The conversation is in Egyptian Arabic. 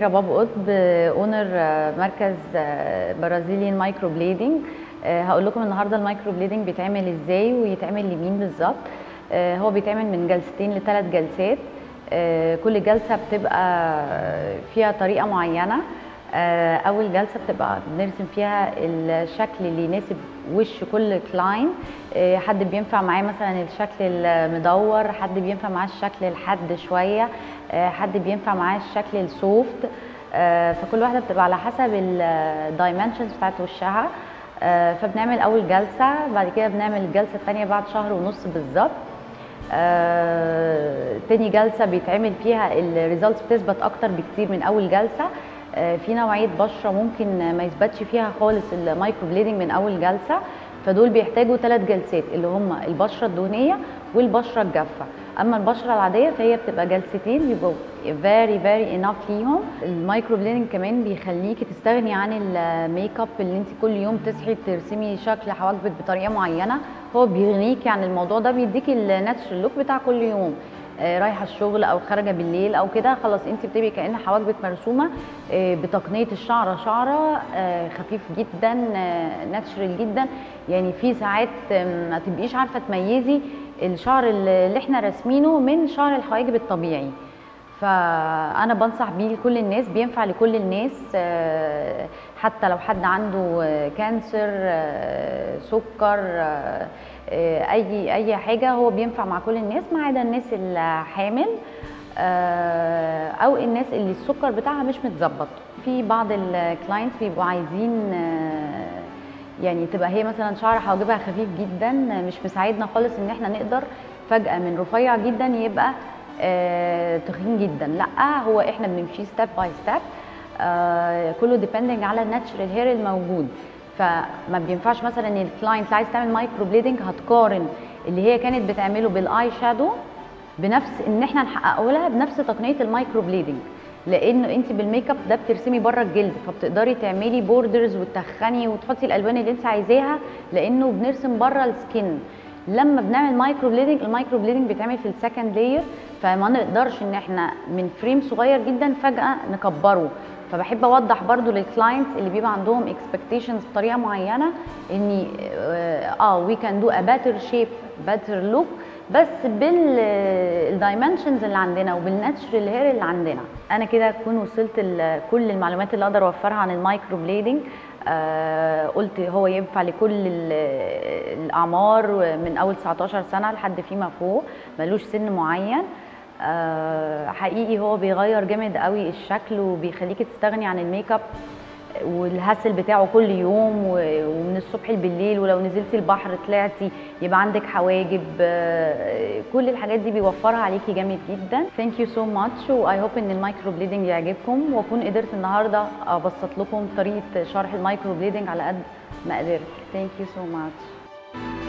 رباب قطب اونر مركز برازيليان مايكرو بليدنج هقول لكم النهارده المايكرو بليدنج بيتعمل ازاي ويتعمل لمين بالظبط آه، هو بيتعمل من جلستين لثلاث جلسات آه، كل جلسه بتبقى فيها طريقه معينه آه، اول جلسه بتبقى بنرسم فيها الشكل اللي يناسب وش كل كلاين حد بينفع معاه مثلا الشكل المدور حد بينفع معاه الشكل الحاد شويه حد بينفع معاه الشكل السوفت فكل واحده بتبقى على حسب الدايمنشنز بتاعت وشها فبنعمل اول جلسه بعد كده بنعمل الجلسه الثانيه بعد شهر ونص بالظبط آه، تاني جلسه بيتعمل فيها الريزلتس بتثبت اكتر بكتير من اول جلسه آه، في نوعيه بشره ممكن ما يثبتش فيها خالص المايكرو بليدنج من اول جلسه فدول بيحتاجوا ثلاث جلسات اللي هم البشره الدهنيه والبشره الجافه اما البشره العاديه فهي بتبقى جلستين بيبقوا فيري فيري اناف ليهم المايكرو بليدنج كمان بيخليكي تستغني عن الميك اب اللي انت كل يوم تصحي ترسمي شكل حواجبك بطريقه معينه هو بيغنيكي عن الموضوع ده بيديكي الناتشرال لوك بتاع كل يوم آه، رايحه الشغل او خارجه بالليل او كده خلاص انت بتبقي كان حواجبك مرسومه آه، بتقنيه الشعره شعره آه، خفيف جدا ناتشرال جدا يعني في ساعات ما تبقيش عارفه تميزي الشعر اللي احنا راسمينه من شعر الحواجب الطبيعي فانا بنصح بيه لكل الناس بينفع لكل الناس حتى لو حد عنده كانسر سكر اي اي حاجه هو بينفع مع كل الناس ما عدا الناس الحامل او الناس اللي السكر بتاعها مش متظبط في بعض الكلاينتس بيبقوا عايزين يعني تبقى هي مثلا شعر حواجبها خفيف جدا مش مساعدنا خالص ان احنا نقدر فجاه من رفيع جدا يبقى آه تخين جدا لا هو احنا بنمشي ستيب باي ستيب كله ديبندنج على الناتشرال هير الموجود فما بينفعش مثلا ان الكلاينت اللي عايز تعمل مايكرو بليدنج هتقارن اللي هي كانت بتعمله بالاي شادو بنفس ان احنا نحققه لها بنفس تقنيه المايكرو بليدنج لانه انت بالميك اب ده بترسمي بره الجلد فبتقدري تعملي بوردرز وتخني وتحطي الالوان اللي انت عايزاها لانه بنرسم بره السكين لما بنعمل مايكرو بليدنج المايكرو بليدنج بيتعمل في السكند لاير فما نقدرش ان احنا من فريم صغير جدا فجاه نكبره فبحب اوضح برضو للكلاينتس اللي بيبقى عندهم اكسبكتيشنز بطريقه معينه اني اه وي كان دو ا باتر شيب باتر لوك بس بالدايمنشنز اللي عندنا وبالناتشرال هير اللي عندنا انا كده اكون وصلت لكل المعلومات اللي اقدر اوفرها عن المايكرو بليدنج آه قلت هو ينفع لكل الاعمار من اول 19 سنه لحد فيما فوق ملوش سن معين آه حقيقي هو بيغير جامد قوي الشكل وبيخليكي تستغني عن الميك اب والهسل بتاعه كل يوم ومن الصبح بالليل ولو نزلتي البحر طلعتي يبقى عندك حواجب كل الحاجات دي بيوفرها عليكي جامد جدا ثانك يو سو ماتش واي هوب ان المايكرو بليدنج يعجبكم واكون قدرت النهارده ابسط لكم طريقه شرح المايكرو بليدنج على قد ما قدرت ثانك يو سو ماتش